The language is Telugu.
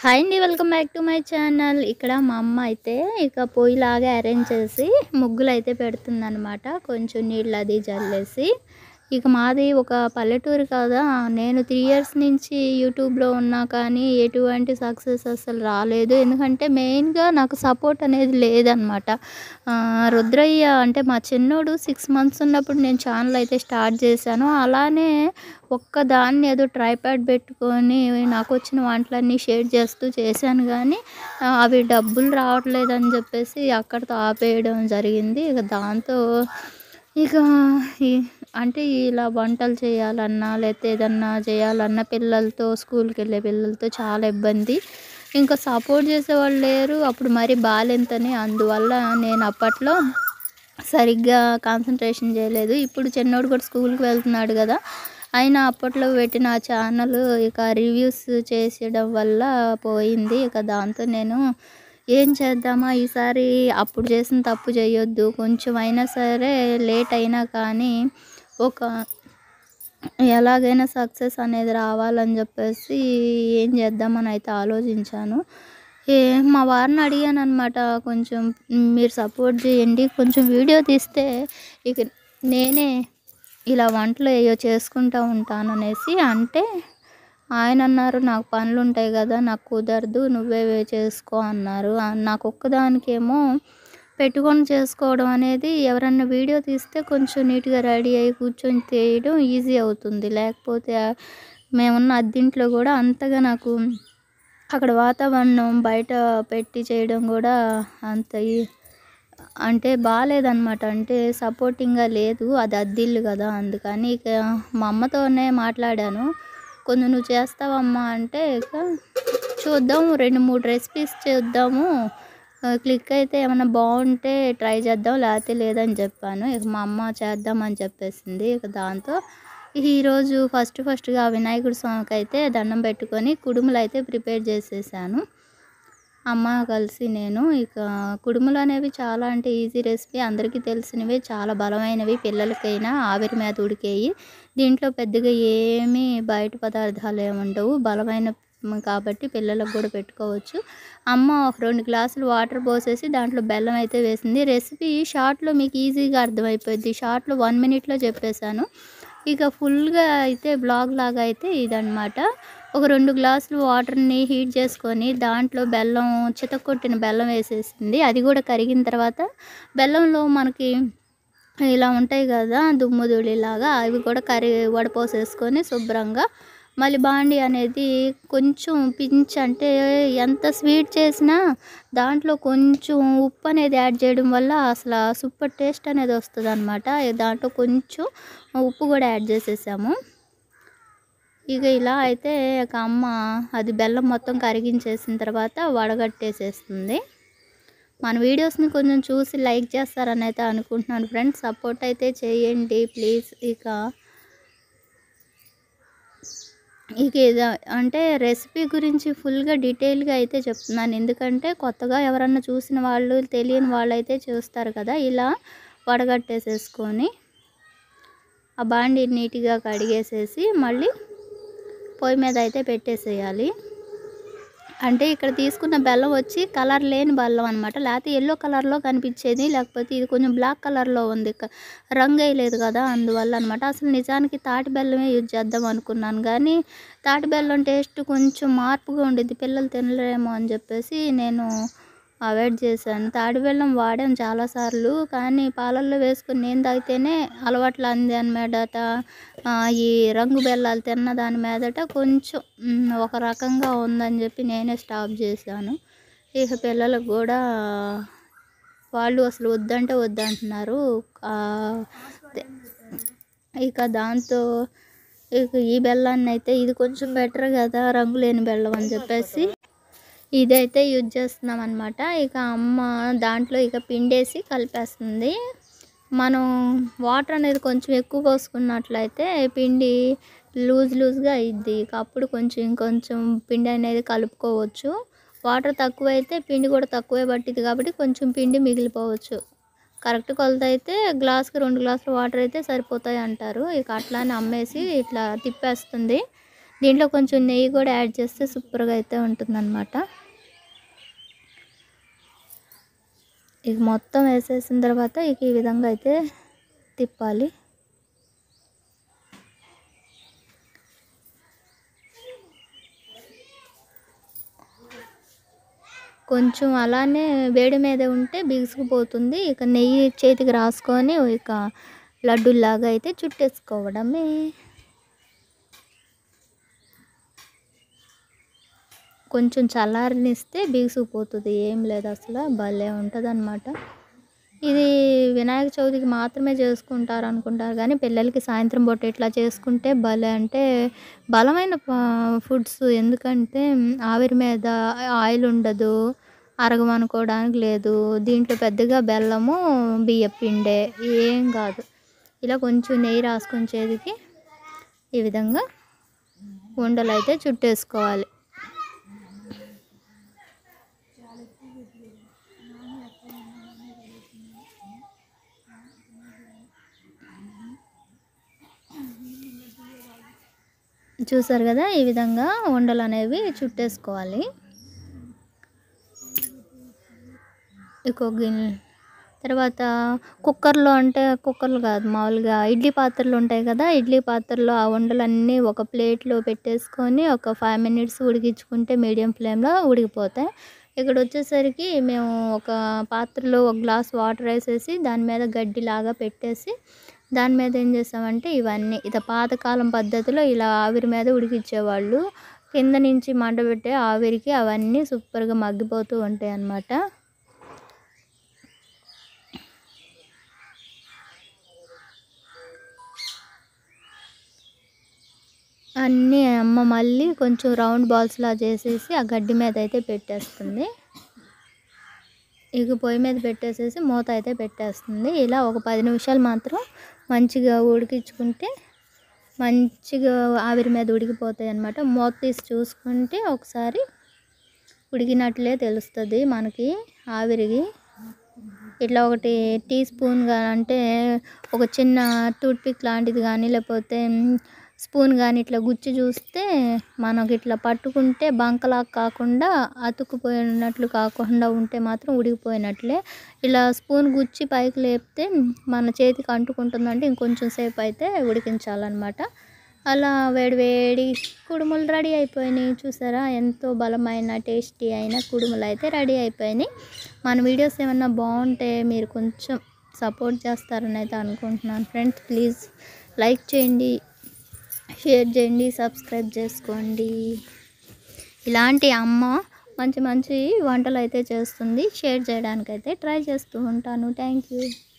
హాయ్ అండి welcome back to my channel ఇక్కడ మా అమ్మ అయితే ఇక పొయ్యిలాగా అరేంజ్ చేసి ముగ్గులు అయితే పెడుతుందన్నమాట కొంచెం నీళ్ళు అది జల్లేసి ఇక మాది ఒక పల్లెటూరు కదా నేను త్రీ ఇయర్స్ నుంచి యూట్యూబ్లో ఉన్నా కానీ ఎటువంటి సక్సెస్ అసలు రాలేదు ఎందుకంటే మెయిన్గా నాకు సపోర్ట్ అనేది లేదనమాట ఆ, రుద్రయ్య అంటే మా చిన్నోడు సిక్స్ మంత్స్ ఉన్నప్పుడు నేను ఛానల్ అయితే స్టార్ట్ చేశాను అలానే ఒక్క దాన్ని ఏదో ట్రైప్యాడ్ పెట్టుకొని నాకు వచ్చిన వంటలన్నీ షేర్ చేస్తూ చేశాను కానీ ఆ, అవి డబ్బులు రావట్లేదు అని చెప్పేసి అక్కడితో ఆపేయడం జరిగింది ఇక దాంతో ఇక ఈ- అంటే ఇలా వంటలు చేయాలన్నా లేకపోతే ఏదన్నా చేయాలన్నా పిల్లలతో స్కూల్కి వెళ్ళే పిల్లలతో చాలా ఇబ్బంది ఇంకా సపోర్ట్ చేసేవాళ్ళు లేరు అప్పుడు మరి బాలెంతని అందువల్ల నేను అప్పట్లో సరిగ్గా కాన్సన్ట్రేషన్ చేయలేదు ఇప్పుడు చిన్నోడు కూడా స్కూల్కి వెళ్తున్నాడు కదా అయినా అప్పట్లో పెట్టిన ఆ ఛానల్ ఇక రివ్యూస్ చేసేయడం వల్ల పోయింది ఇక దాంతో నేను ఏం చేద్దామా ఈసారి అప్పుడు చేసిన తప్పు చేయొద్దు కొంచెం అయినా సరే లేట్ అయినా కానీ ఒక ఎలాగైనా సక్సెస్ అనేది రావాలని చెప్పేసి ఏం చేద్దామని అయితే ఆలోచించాను ఏ మా వారిని అడిగాను అనమాట కొంచెం మీరు సపోర్ట్ చేయండి కొంచెం వీడియో తీస్తే ఇక నేనే ఇలా వంటలు ఏయో చేసుకుంటూ ఉంటాను అనేసి అంటే ఆయన అన్నారు నాకు పనులు ఉంటాయి కదా నాకు కుదరదు నువ్వే వే చేసుకో అన్నారు ఆ, నాకు ఒక్కదానికేమో పెట్టుకొని చేసుకోవడం అనేది ఎవరన్నా వీడియో తీస్తే కొంచెం నీట్గా రెడీ అయ్యి కూర్చొని తీయడం ఈజీ అవుతుంది లేకపోతే ఆ, మేమున్న అద్దింట్లో కూడా అంతగా నాకు అక్కడ వాతావరణం బయట పెట్టి చేయడం కూడా అంత ఈ- అంటే బాగాలేదనమాట అంటే సపోర్టింగ్గా లేదు అది అద్దిల్లు కదా అందుకని ఇక మా అమ్మతోనే మాట్లాడాను కొంచెం నువ్వు చేస్తావమ్మా అంటే ఇక చూద్దాము రెండు మూడు రెసిపీస్ చేద్దాము ఆ, క్లిక్ అయితే ఏమైనా బాగుంటే ట్రై చేద్దాం లేకపోతే లేదని చెప్పాను ఇక మా అమ్మ చేద్దామని చెప్పేసింది ఇక దాంతో ఇక ఈరోజు ఫస్ట్ ఫస్ట్గా వినాయకుడి స్వామికి అయితే దండం పెట్టుకొని కుడుములు అయితే ప్రిపేర్ చేసేసాను అమ్మ కలిసి నేను ఇక కుడుములు అనేవి చాలా అంటే ఈజీ రెసిపీ అందరికీ తెలిసినవి చాలా బలమైనవి పిల్లలకైనా ఆవిరి మీద ఉడికేయి దీంట్లో పెద్దగా ఏమీ బయట పదార్థాలు ఏమి ఉండవు బలమైన మ్, కాబట్టి పిల్లలకు కూడా పెట్టుకోవచ్చు అమ్మ ఒక రెండు గ్లాసులు వాటర్ పోసేసి దాంట్లో బెల్లం అయితే వేసింది రెసిపీ షార్ట్లో మీకు ఈజీగా అర్థమైపోద్ది షార్ట్లో వన్ మినిట్లో చెప్పేశాను ఇక ఫుల్గా అయితే బ్లాగ్ లాగా అయితే ఇదన్నమాట ఒక రెండు గ్లాసులు వాటర్ని హీట్ చేసుకొని దాంట్లో బెల్లం చితకొట్టిన బెల్లం వేసేసింది అది కూడా కరిగిన తర్వాత బెల్లంలో మనకి ఇలా ఉంటాయి కదా దుమ్ము ధూళిలాగా అవి కూడా కరి వడపోసేసుకొని శుభ్రంగా మళ్ళీ బాండి అనేది కొంచెం పించ్ అంటే ఎంత స్వీట్ చేసినా దాంట్లో కొంచెం ఉప్పు అనేది యాడ్ చేయడం వల్ల అసలు సూపర్ టేస్ట్ అనేది వస్తుంది అనమాట దాంట్లో కొంచెం ఉప్పు కూడా యాడ్ చేసేసాము ఇక ఇలా అయితే ఒక అమ్మ అది బెల్లం మొత్తం కరిగించేసిన తర్వాత వడగట్టేసేస్తుంది మన వీడియోస్ని కొంచెం చూసి లైక్ చేస్తారని అయితే అనుకుంటున్నాను ఫ్రెండ్స్ సపోర్ట్ అయితే చేయండి ప్లీజ్ ఇక ఇక ఇది అంటే రెసిపీ గురించి ఫుల్గా డీటెయిల్గా అయితే చెప్తున్నాను ఎందుకంటే కొత్తగా ఎవరన్నా చూసిన వాళ్ళు తెలియని వాళ్ళు అయితే చూస్తారు కదా ఇలా వడగట్టేసేసుకొని ఆ బాండి నీట్గా కడిగేసేసి మళ్ళీ పొయ్యి మీద అయితే పెట్టేసేయాలి అంటే ఇక్కడ తీసుకున్న బెల్లం వచ్చి కలర్ లేని బెల్లం అనమాట లేకపోతే ఎల్లో కలర్లో కనిపించేది లేకపోతే ఇది కొంచెం బ్లాక్ కలర్లో ఉంది క- రంగు వేయలేదు కదా అందువల్ల అనమాట అసలు నిజానికి తాటి బెల్లమే యూజ్ చేద్దాం అనుకున్నాను కానీ తాటి బెల్లం టేస్ట్ కొంచెం మార్పుగా ఉండేది పిల్లలు తినలేమో అని చెప్పేసి నేను అవాయిడ్ చేశాను తాటి బెల్లం వాడాను చాలాసార్లు కానీ పాలల్లో వేసుకొని నేను తాగితేనే అలవాట్లు అంది అని మీదట ఆ, ఈ రంగు బెల్లాలు తిన్న దాని మీదట కొంచెం మ్, ఒక రకంగా ఉందని చెప్పి నేనే స్టాప్ చేశాను ఇక పిల్లలకు కూడా వాళ్ళు అసలు వద్దంటే వద్దంటున్నారు ఆ, తే- ఇక దాంతో ఇక ఈ బెల్లాన్ని అయితే ఇది కొంచెం బెటర్ కదా రంగు లేని బెల్లం అని చెప్పేసి ఇదైతే యూజ్ చేస్తున్నాం అనమాట ఇక అమ్మ దాంట్లో ఇక పిండేసి కలిపేస్తుంది మనం వాటర్ అనేది కొంచెం ఎక్కువ పోసుకున్నట్లయితే పిండి లూజ్ లూజ్గా అయ్యిద్ది ఇక అప్పుడు కొంచెం ఇంకొంచెం పిండి అనేది కలుపుకోవచ్చు వాటర్ తక్కువ అయితే పిండి కూడా తక్కువే పట్టింది కాబట్టి కొంచెం పిండి మిగిలిపోవచ్చు కరెక్ట్ కొలత అయితే గ్లాస్కి రెండు గ్లాసులు వాటర్ అయితే సరిపోతాయి అంటారు ఇక అట్లానే అమ్మేసి ఇట్లా తిప్పేస్తుంది దీంట్లో కొంచెం నెయ్యి కూడా యాడ్ చేస్తే సూపర్గా అయితే ఉంటుందన్నమాట ఇక మొత్తం వేసేసిన తర్వాత ఇక ఈ విధంగా అయితే తిప్పాలి కొంచెం అలానే వేడి మీద ఉంటే బిగుసుకుపోతుంది ఇక నెయ్యి చేతికి రాసుకొని ఇక లడ్డూలాగా అయితే చుట్టేసుకోవడమే కొంచెం చల్లారనిస్తే బిగుసుకుపోతుంది ఏం లేదు అసలు భలే ఉంటుంది అనమాట ఇది వినాయక చవితికి మాత్రమే చేసుకుంటారు అనుకుంటారు కానీ పిల్లలకి సాయంత్రం పూట ఇట్లా చేసుకుంటే భలే అంటే బలమైన ఫుడ్స్ ఎందుకంటే ఆవిరి మీద ఆయిల్ ఉండదు అరగమనుకోవడానికి లేదు దీంట్లో పెద్దగా బెల్లము బియ్య పిండే ఏం కాదు ఇలా కొంచెం నెయ్యి రాసుకొని చేతికి ఈ విధంగా ఉండలు అయితే చుట్టేసుకోవాలి చూసారు కదా ఈ విధంగా ఉండలు అనేవి చుట్టేసుకోవాలి ఇంకో గిన్నె తర్వాత కుక్కర్లో అంటే కుక్కర్లు కాదు మామూలుగా ఇడ్లీ పాత్రలు ఉంటాయి కదా ఇడ్లీ పాత్రలో ఆ ఉండలన్నీ ఒక ప్లేట్లో పెట్టేసుకొని ఒక ఫైవ్ మినిట్స్ ఉడికించుకుంటే మీడియం ఫ్లేమ్లో ఉడికిపోతాయి ఇక్కడ వచ్చేసరికి మేము ఒక పాత్రలో ఒక గ్లాస్ వాటర్ వేసేసి దాని మీద గడ్డిలాగా పెట్టేసి దాని మీద ఏం చేసామంటే ఇవన్నీ ఇది పాతకాలం పద్ధతిలో ఇలా ఆవిరి మీద ఉడికిచ్చేవాళ్ళు కింద నుంచి మంట పెట్టే ఆవిరికి అవన్నీ సూపర్గా మగ్గిపోతూ ఉంటాయి అన్నమాట అన్నీ అమ్మ మళ్ళీ కొంచెం రౌండ్ బాల్స్లా చేసేసి ఆ గడ్డి మీద అయితే పెట్టేస్తుంది ఇక పొయ్యి మీద పెట్టేసేసి మూత అయితే పెట్టేస్తుంది ఇలా ఒక పది నిమిషాలు మాత్రం మంచిగా ఉడికించుకుంటే మంచిగా ఆవిరి మీద ఉడికిపోతాయి అన్నమాట మూత తీసి చూసుకుంటే ఒకసారి ఉడికినట్లే తెలుస్తుంది మనకి ఆవిరికి ఇట్లా ఒకటి టీ స్పూన్గా అంటే ఒక చిన్న టూత్పిక్ లాంటిది కానీ లేకపోతే స్పూన్ కానీ ఇట్లా గుచ్చి చూస్తే మనకి ఇట్లా పట్టుకుంటే బంకలా కాకుండా అతుక్కుపోయినట్లు కాకుండా ఉంటే మాత్రం ఉడికిపోయినట్లే ఇలా స్పూన్ గుచ్చి పైకి లేపితే మన చేతికి అంటుకుంటుందంటే ఇంకొంచెం సేపు అయితే ఉడికించాలన్నమాట అలా వేడి వేడి కుడుములు రెడీ అయిపోయినాయి చూసారా ఎంతో బలమైన టేస్టీ అయిన కుడుములు అయితే రెడీ అయిపోయినాయి మన వీడియోస్ ఏమన్నా బాగుంటే మీరు కొంచెం సపోర్ట్ చేస్తారని అయితే అనుకుంటున్నాను ఫ్రెండ్స్ ప్లీజ్ లైక్ చేయండి షేర్ చేయండి సబ్స్క్రైబ్ చేసుకోండి ఇలాంటి అమ్మ మంచి మంచి వంటలు అయితే చేస్తుంది షేర్ చేయడానికైతే ట్రై చేస్తూ ఉంటాను థ్యాంక్ యూ